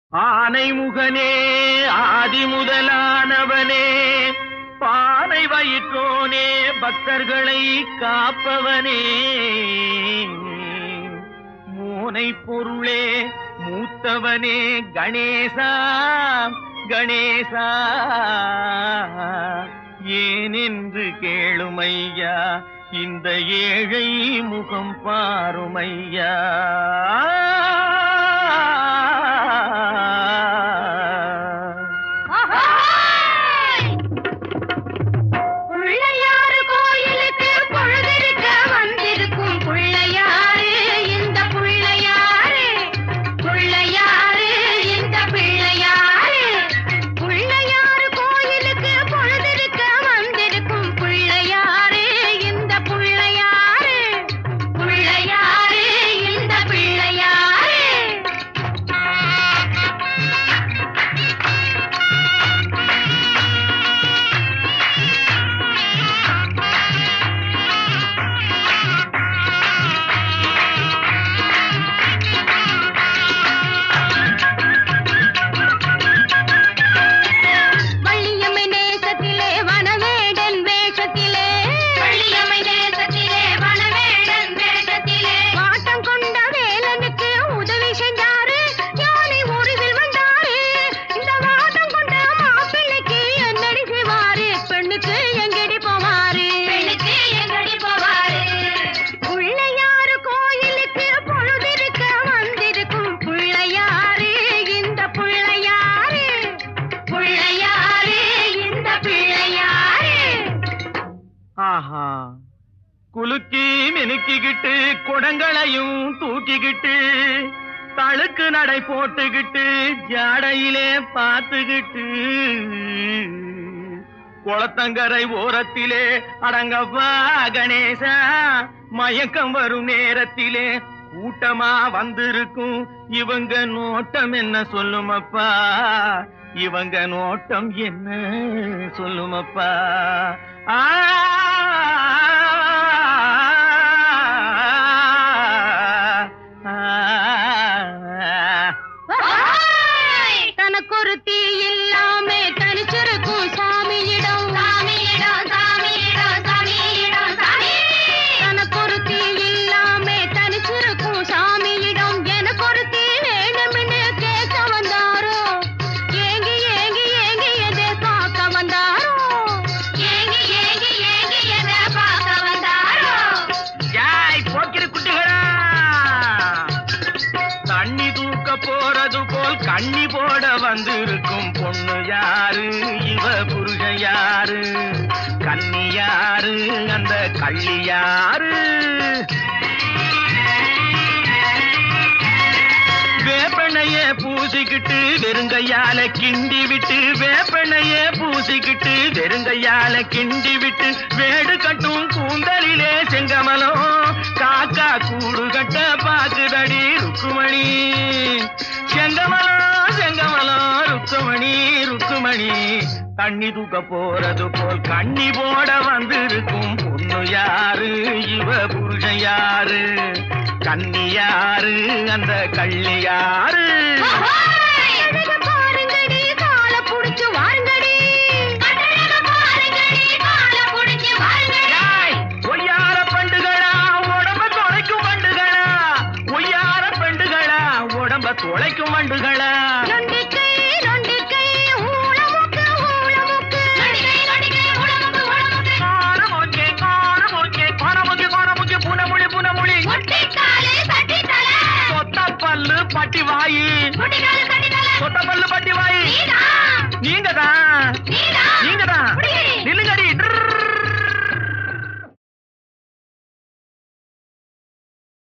ஆனைமுகனே ஆதி முதலானவனே பானை வயிற்றோனே பக்தர்களை காப்பவனே மூனை பொருளே மூத்தவனே கணேசா கணேசா ஏனென்று கேளுமையா இந்த ஏழை முகம் பாருமையா பிள்ளையாரு கோயிலுக்கு பொழுதிருக்க வந்திருக்கும் பிள்ளையாரு இந்த பிள்ளையாரு பிள்ளையாரு இந்த பிள்ளையாரு பிள்ளையாரு கோயிலுக்கு பொழுதிருக்க வந்திருக்கும் பிள்ளையாரு இந்த பிள்ளையாரு பிள்ளையாரு இந்த பிள்ளையாரு வள்ளியம்மை நேசத்திலே வனவேடன் வேஷத்திலே வள்ளியம்மை நேசத்திலே வனவேடன் வேஷத்திலே வாட்டம் கொண்ட வேலனுக்கு உதவி செஞ்சாரு யானை ஊரில் வந்தாரு இந்த வாட்டம் கொண்ட மாப்பிள்ளைக்கு என்னடி செய்வாரு பெண்ணுக்கு எங்கடி போவாரு பெண்ணுக்கு எங்கடி போவாரு பிள்ளையாரு கோயிலுக்கு பொழுதிருக்க வந்திருக்கும் பிள்ளையாரு இந்த பிள்ளையாரு பிள்ளையாரு இந்த பிள்ளையாரு ஆஹா குலுக்கி மினுக்கிக்கிட்டு குடங்களையும் தூக்கிக்கிட்டு தழுக்கு நடை போட்டுக்கிட்டு ஜாடையிலே பார்த்துக்கிட்டு குளத்தங்கரை ஓரத்திலே அடங்கப்பா கணேசா மயக்கம் வரும் நேரத்திலே கூட்டமா வந்திருக்கும் இவங்க நோட்டம் என்ன சொல்லுமப்பா இவங்க நோட்டம் என்ன சொல்லுமப்பா ஆ தனக்கொரு தீ இல்லாம தனிச்சிருக்கும் சாமியிடம் சாமியிடம் சாமியிடம் சாமியிடம் சாமி தனக்கொரு தீ இல்லாம தனிச்சிருக்கும் சாமியிடம் எனக்கொரு தீ வேணும்னு கேட்க வந்தாரோ ஏங்கி ஏங்கி ஏங்கி எதை பார்க்க வந்தாரோ ஏங்கி ஏங்கி ஏங்கி எதை பார்க்க வந்தாரோ யாய் போக்கிரி குட்டிகளா தண்ணி தூக்க போறது போல் கண்ணி போட வந்திருக்கும் பொண்ணு யாரு இவ புருஷ யாரு கன்னி யாரு அந்த கள்ளி யாரு வேப்பெண்ணைய பூசிக்கிட்டு வெறுங்கையால கிண்டி விட்டு வேப்பெண்ணைய பூசிக்கிட்டு வெறுங்கையால கிண்டி விட்டு வேடு கட்டும் கூந்தலிலே செங்கமலம் காக்கா கூடு கட்ட பாக்குதடி ருக்குமணி செங்கமலம் செங்கமலம் ருக்குமணி ருக்குமணி தண்ணி தூக்க போறது போல் கண்ணி போட வந்திருக்கும் பொண்ணு யாரு இவ புருஷன் யாரு கன்னி யாரு அந்த கள்ளி யாரு அழக பாருங்கடி கால புடிச்சு வாருங்கடி அழக பாருங்கடி கால புடிச்சு வாருங்கடி ஏய், ஒய்யார பண்டுகளா உடம்ப தொலைக்கும் வண்டுகளா ஒய்யார பெண்டுகளா உடம்ப தொலைக்கும் வண்டுகளா நொண்டிக்கை நொண்டிக்கை ஊளமுக்கு ஊளமுக்கு நொண்டிக்கை நொண்டிக்கை ஊளமுக்கு ஊளமுக்கு காணமுக்கே காணமுக்கே காணமுக்கே காணமுக்கே புனமுளி புனமுளி முட்டிக்காலே சட்டித்தல சொத்த பல்லு பட்டி வாயி முட்டிக்காலே சட்டித்தல சொத்த பல்லு பட்டி வாயி நீதான் நீங்க தான் நீதான்